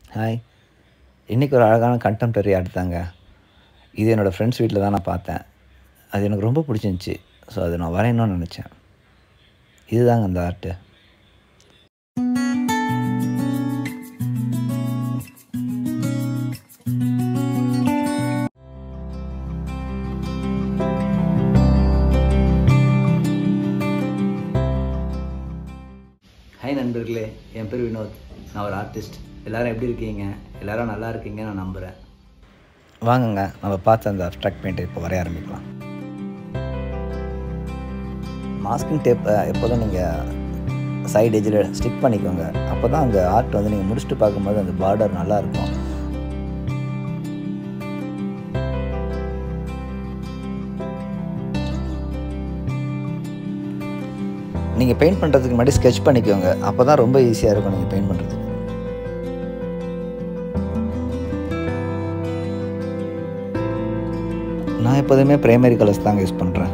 Hi இன்றைக்கி ஒரு அழகான கண்டெம்ப்ரரி ஆர்ட் தாங்க இது என்னோடய ஃப்ரெண்ட்ஸ் வீட்டில் தான் நான் பார்த்தேன் அது எனக்கு ரொம்ப பிடிச்சிருந்துச்சி ஸோ அதை நான் வரையணும்னு நினச்சேன் இதுதாங்க அந்த ஆர்ட்டு ஹாய் நண்பர்களே என் பேர் வினோத் நான் ஒரு ஆர்டிஸ்ட் எல்லோரும் எப்படி இருக்கீங்க எல்லோரும் நல்லா இருக்கீங்க நான் நம்புகிறேன் வாங்குங்க நம்ம பார்த்து அந்த அப்ட்ராக்ட் பெயிண்ட்டை இப்போ வரைய ஆரம்பிக்கலாம் மாஸ்கிங் டேப்பை எப்போதும் நீங்கள் சைடு எஜில் ஸ்டிக் பண்ணிக்கோங்க அப்போ தான் அந்த ஆர்ட் வந்து நீங்கள் முடிச்சுட்டு பார்க்கும்போது அந்த பார்டர் நல்லாயிருக்கும் நீங்கள் பெயிண்ட் பண்ணுறதுக்கு முன்னாடி ஸ்கெட்ச் பண்ணிக்கோங்க அப்போ தான் ரொம்ப ஈஸியாக இருக்கும் நீங்கள் பெயிண்ட் பண்ணுறதுக்கு நான் எப்போதுமே ப்ரைமரி கலர்ஸ் தாங்க யூஸ் பண்ணுறேன்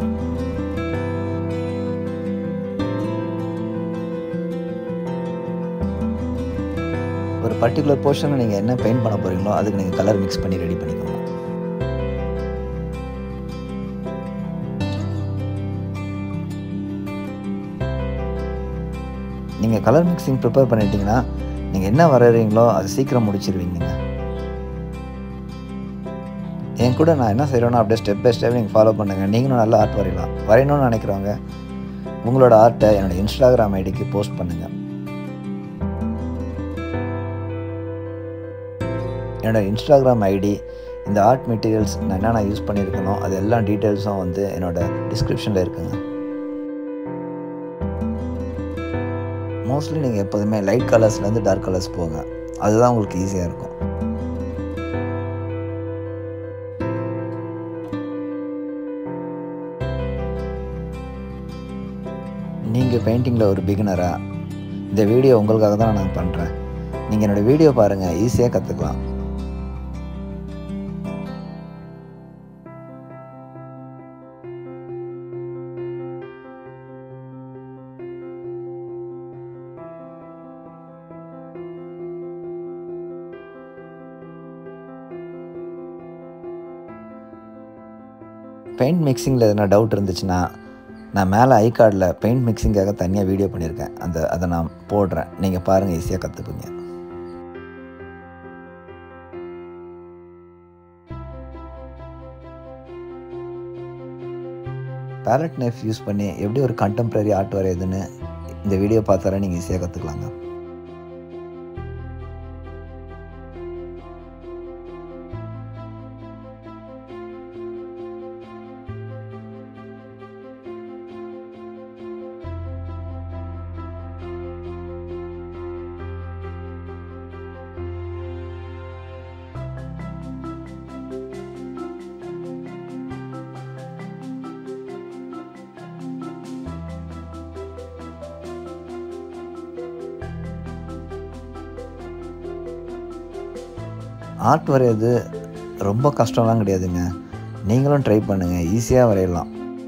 ஒரு பர்டிகுலர் போர்ஷனில் நீங்கள் என்ன பெயிண்ட் பண்ண போகிறீங்களோ அதுக்கு நீங்கள் கலர் மிக்ஸ் பண்ணி ரெடி பண்ணிக்கோங்க நீங்கள் கலர் மிக்சிங் ப்ரிப்பேர் பண்ணிட்டீங்கன்னா நீங்கள் என்ன வரைகிறீங்களோ அது சீக்கிரம் முடிச்சிருவீங்க என் கூட நான் என்ன செய்கிறேன்னா அப்படியே ஸ்டெப் பை ஸ்டெப் நீங்கள் ஃபாலோ பண்ணுங்கள் நீங்களும் நல்ல ஆர்ட் வரையலாம் வரையணும்னு நினைக்கிறவங்க உங்களோட ஆர்ட்டை என்னோடய இன்ஸ்டாகிராம் ஐடிக்கு போஸ்ட் பண்ணுங்கள் என்னோடய இன்ஸ்டாகிராம் ஐடி இந்த ஆர்ட் மெட்டீரியல்ஸ் நான் என்னென்ன யூஸ் பண்ணியிருக்கனோ அது எல்லா டீட்டெயில்ஸும் வந்து என்னோடய டிஸ்கிரிப்ஷனில் இருக்குங்க மோஸ்ட்லி நீங்கள் எப்போதுமே லைட் கலர்ஸ்லேருந்து டார்க் கலர்ஸ் போங்க அதுதான் உங்களுக்கு ஈஸியாக இருக்கும் நீங்கள் பெயிண்டிங்கில் ஒரு பிகினராக இந்த வீடியோ உங்களுக்காக தான் நான் பண்ணுறேன் நீங்கள் என்னோடய வீடியோ பாருங்கள் ஈஸியாக கற்றுக்கலாம் பெயிண்ட் மிக்சிங்கில் எதனா டவுட் இருந்துச்சுன்னா நான் மேலே ஐ கார்டில் பெயிண்ட் மிக்சிங்காக தனியாக வீடியோ பண்ணியிருக்கேன் அந்த அதை நான் போடுறேன் நீங்கள் பாருங்கள் ஈஸியாக கற்றுக்குங்க பேலட் நைஃப் யூஸ் பண்ணி எப்படி ஒரு கண்டெம்ப்ரரி ஆர்ட் வரையுதுன்னு இந்த வீடியோ பார்த்தாலே நீங்கள் ஈஸியாக கற்றுக்கலாங்க ஆர்ட் வரைகிறது ரொம்ப கஷ்டம்லாம் கிடையாதுங்க நீங்களும் ட்ரை பண்ணுங்கள் ஈஸியாக வரையலாம்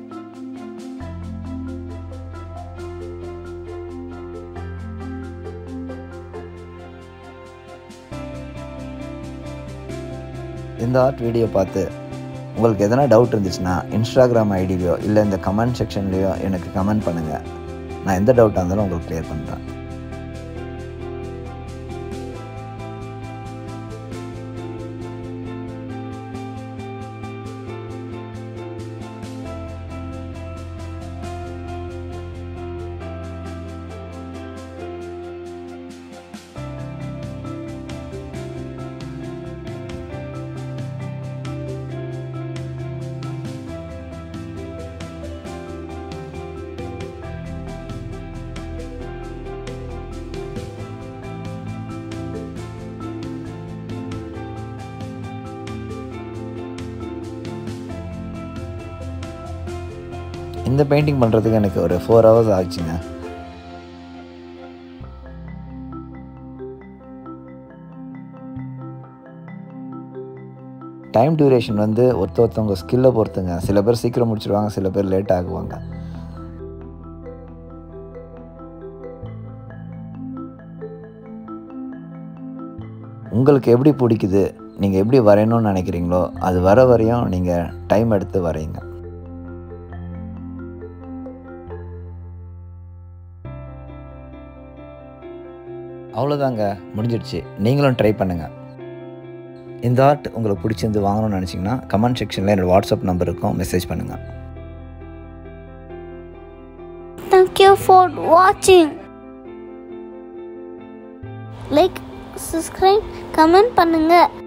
இந்த ஆர்ட் வீடியோ பார்த்து உங்களுக்கு எதனா டவுட் இருந்துச்சுன்னா இன்ஸ்டாகிராம் ஐடியிலையோ இல்லை இந்த கமெண்ட் செக்ஷன்லேயோ எனக்கு கமெண்ட் பண்ணுங்கள் நான் எந்த டவுட்டாக இருந்தாலும் உங்களுக்கு க்ளியர் பண்ணுறேன் இந்த பெயிண்டிங் பண்ணுறதுக்கு எனக்கு ஒரு ஃபோர் ஹவர்ஸ் ஆச்சுங்க டைம் டியூரேஷன் வந்து ஒருத்த ஒருத்தவங்க ஸ்கில்லை பொறுத்துங்க சில பேர் சீக்கிரம் முடிச்சிடுவாங்க சில பேர் லேட் ஆகுவாங்க உங்களுக்கு எப்படி பிடிக்குது நீங்கள் எப்படி வரையணும்னு நினைக்கிறீங்களோ அது வர வரையும் நீங்கள் டைம் எடுத்து வரையுங்க அவ்வளோதாங்க முடிஞ்சிடுச்சு நீங்களும் ட்ரை பண்ணுங்கள் இந்த ஆர்ட் உங்களுக்கு பிடிச்சிருந்து வாங்கணும்னு நினச்சிங்கன்னா கமெண்ட் செக்ஷனில் என்னோடய வாட்ஸ்அப் நம்பர் இருக்கும் மெசேஜ் பண்ணுங்கள் Thank you for watching. Like, subscribe, comment பண்ணுங்க